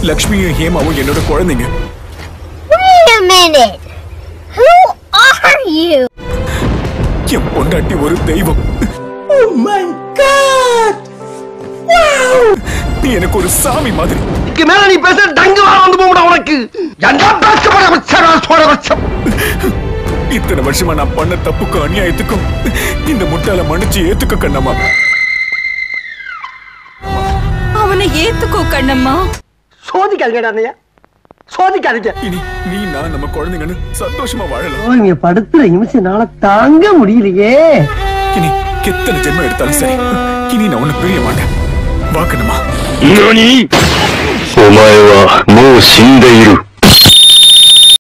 லக்ஷ்மியும் ஹேமாவும் என்னோட குழந்தைங்க Wait a minute. Who are you? என் பொண்டாட்டி ஒரு தெய்வம் நீ எனக்கு ஒரு சாமி மாதிரி இதுக்கு மேல நீ பேச டங்கு வர வந்து போகணும் உனக்கு என்ன பேச போற வச்சா சோட வச்சம் இத்தனை வருஷமா நான் பண்ண தப்புக்கும் அநியாயத்துக்கும் இந்த முட்டாள மன்னிச்சு ஏத்துக்க கண்ணம்மா அவனை ஏத்துக்கோ கண்ணம்மா சோதிக்காதீங்கடா அண்ணையா சோதிக்காதீங்க இனி நீ நான் நம்ம குழந்தைங்கன்னு சந்தோஷமா வாழலாம் இங்க படுத்துற நிமிஷம்னால தாங்க முடியலையே இனி எத்தனை ஜென்மம் எடுத்தாலும் சரி இனி நான் உன்னை பிரிய மாட்டேன் வா கண்ணம்மா 何お前はもう死んでいる。